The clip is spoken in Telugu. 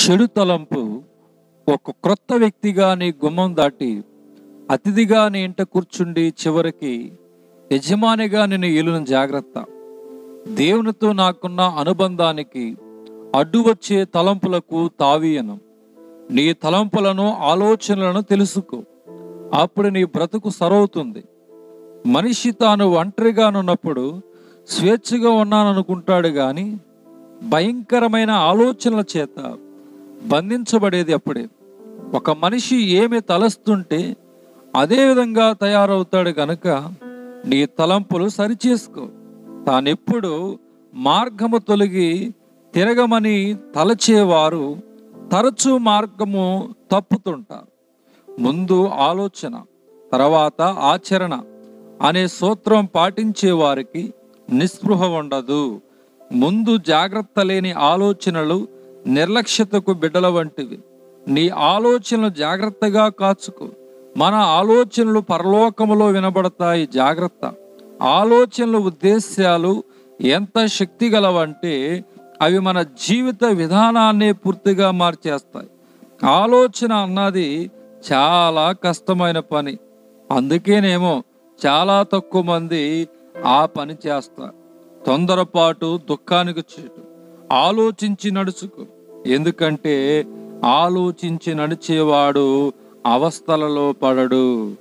చెడు తలంపు ఒక క్రొత్త వ్యక్తిగా నీ గుమ్మం దాటి అతిథిగా నీ ఇంట కూర్చుండి చివరికి యజమానిగా నేను ఏలును జాగ్రత్త దేవునితో నాకున్న అనుబంధానికి అడ్డు వచ్చే తలంపులకు తావీయను నీ తలంపులను ఆలోచనలను తెలుసుకో అప్పుడు నీ బ్రతుకు సరవుతుంది మనిషి తాను ఒంటరిగానున్నప్పుడు స్వేచ్ఛగా ఉన్నాననుకుంటాడు గాని భయంకరమైన ఆలోచనల చేత బంధించబడేది అప్పుడే ఒక మనిషి ఏమి తలస్తుంటే అదే విధంగా తయారవుతాడు కనుక నీ తలంపులు సరిచేసుకో తానెప్పుడు మార్గము తొలగి తిరగమని తలచేవారు తరచూ మార్గము తప్పుతుంటారు ముందు ఆలోచన తర్వాత ఆచరణ అనే సూత్రం పాటించే వారికి నిస్పృహ ఉండదు ముందు జాగ్రత్త లేని ఆలోచనలు నిర్లక్ష్యతకు బిడ్డల వంటివి నీ ఆలోచనలు జాగ్రత్తగా కాచుకో మన ఆలోచనలు పరలోకములో వినబడతాయి జాగ్రత్త ఆలోచనలు ఉద్దేశ్యాలు ఎంత శక్తి గలవంటే అవి మన జీవిత విధానాన్ని పూర్తిగా మార్చేస్తాయి ఆలోచన అన్నది చాలా కష్టమైన పని అందుకేనేమో చాలా తక్కువ మంది ఆ పని చేస్తారు తొందరపాటు దుఃఖానికి చేటు ఆలోచించి నడుచుకో ఎందుకంటే ఆలోచించి నడిచేవాడు అవస్థలలో పడడు